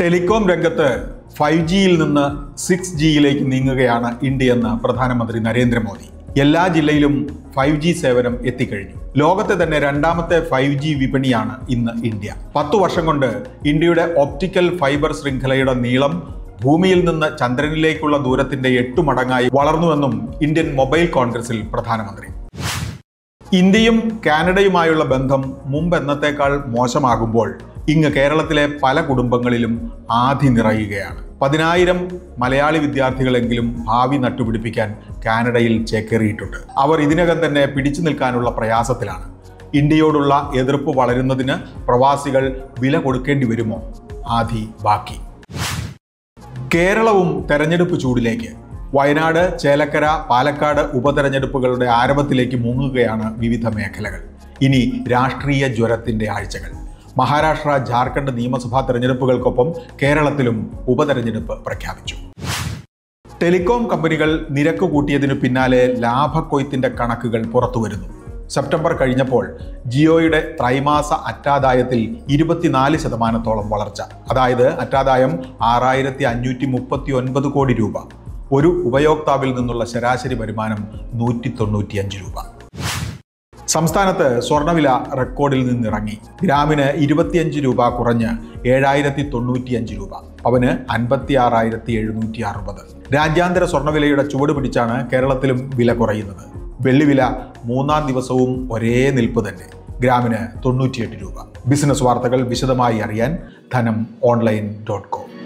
telecom രംഗത്ത് five ജിയിൽ നിന്ന് സിക്സ് ജിയിലേക്ക് നീങ്ങുകയാണ് ഇന്ത്യയെന്ന് പ്രധാനമന്ത്രി നരേന്ദ്രമോദി എല്ലാ ജില്ലയിലും ഫൈവ് ജി സേവനം എത്തിക്കഴിഞ്ഞു ലോകത്തെ തന്നെ രണ്ടാമത്തെ ഫൈവ് ജി വിപണിയാണ് ഇന്ന് ഇന്ത്യ പത്തു വർഷം കൊണ്ട് ഇന്ത്യയുടെ ഒപ്റ്റിക്കൽ ഫൈബർ ശൃംഖലയുടെ നീളം ഭൂമിയിൽ നിന്ന് ചന്ദ്രനിലേക്കുള്ള ദൂരത്തിന്റെ എട്ടു മടങ്ങായി വളർന്നുവെന്നും ഇന്ത്യൻ മൊബൈൽ കോൺഗ്രസിൽ പ്രധാനമന്ത്രി ഇന്ത്യയും കാനഡയുമായുള്ള ബന്ധം മുമ്പ് എന്നത്തേക്കാൾ മോശമാകുമ്പോൾ ഇങ്ങ് കേരളത്തിലെ പല കുടുംബങ്ങളിലും ആധി നിറയുകയാണ് പതിനായിരം മലയാളി വിദ്യാർത്ഥികളെങ്കിലും ഭാവി നട്ടുപിടിപ്പിക്കാൻ കാനഡയിൽ ചേക്കേറിയിട്ടുണ്ട് അവർ ഇതിനകം തന്നെ പിടിച്ചു നിൽക്കാനുള്ള പ്രയാസത്തിലാണ് ഇന്ത്യയോടുള്ള എതിർപ്പ് വളരുന്നതിന് പ്രവാസികൾ വില കൊടുക്കേണ്ടി വരുമോ ആധി ബാക്കി കേരളവും തെരഞ്ഞെടുപ്പ് ചൂടിലേക്ക് വയനാട് ചേലക്കര പാലക്കാട് ഉപതെരഞ്ഞെടുപ്പുകളുടെ ആരംഭത്തിലേക്ക് മുങ്ങുകയാണ് വിവിധ മേഖലകൾ ഇനി രാഷ്ട്രീയ ജ്വരത്തിന്റെ ആഴ്ചകൾ മഹാരാഷ്ട്ര ജാർഖണ്ഡ് നിയമസഭാ തെരഞ്ഞെടുപ്പുകൾക്കൊപ്പം കേരളത്തിലും ഉപതെരഞ്ഞെടുപ്പ് പ്രഖ്യാപിച്ചു ടെലികോം കമ്പനികൾ നിരക്ക് കൂട്ടിയതിനു പിന്നാലെ ലാഭക്കൊയ്ത്തിന്റെ കണക്കുകൾ പുറത്തുവരുന്നു സെപ്റ്റംബർ കഴിഞ്ഞപ്പോൾ ജിയോയുടെ ത്രൈമാസ അറ്റാദായത്തിൽ ഇരുപത്തിനാല് ശതമാനത്തോളം വളർച്ച അതായത് അറ്റാദായം ആറായിരത്തി അഞ്ഞൂറ്റി മുപ്പത്തി ഒൻപത് കോടി രൂപ ഒരു ഉപയോക്താവിൽ നിന്നുള്ള ശരാശരി വരുമാനം നൂറ്റി തൊണ്ണൂറ്റിയഞ്ച് രൂപ സംസ്ഥാനത്ത് സ്വർണ്ണവില റെക്കോർഡിൽ നിന്നിറങ്ങി ഗ്രാമിന് ഇരുപത്തിയഞ്ച് രൂപ കുറഞ്ഞ് ഏഴായിരത്തി തൊണ്ണൂറ്റിയഞ്ച് രൂപ അവന് അൻപത്തി ആറായിരത്തി എഴുന്നൂറ്റി അറുപത് രാജ്യാന്തര സ്വർണ്ണവിലയുടെ ചുവട് പിടിച്ചാണ് കേരളത്തിലും വില കുറയുന്നത് വെള്ളിവില മൂന്നാം ദിവസവും ഒരേ നിൽപ്പ് തന്നെ ഗ്രാമിന് തൊണ്ണൂറ്റിയെട്ട് രൂപ ബിസിനസ് വാർത്തകൾ വിശദമായി അറിയാൻ ധനം ഓൺലൈൻ ഡോട്ട് കോം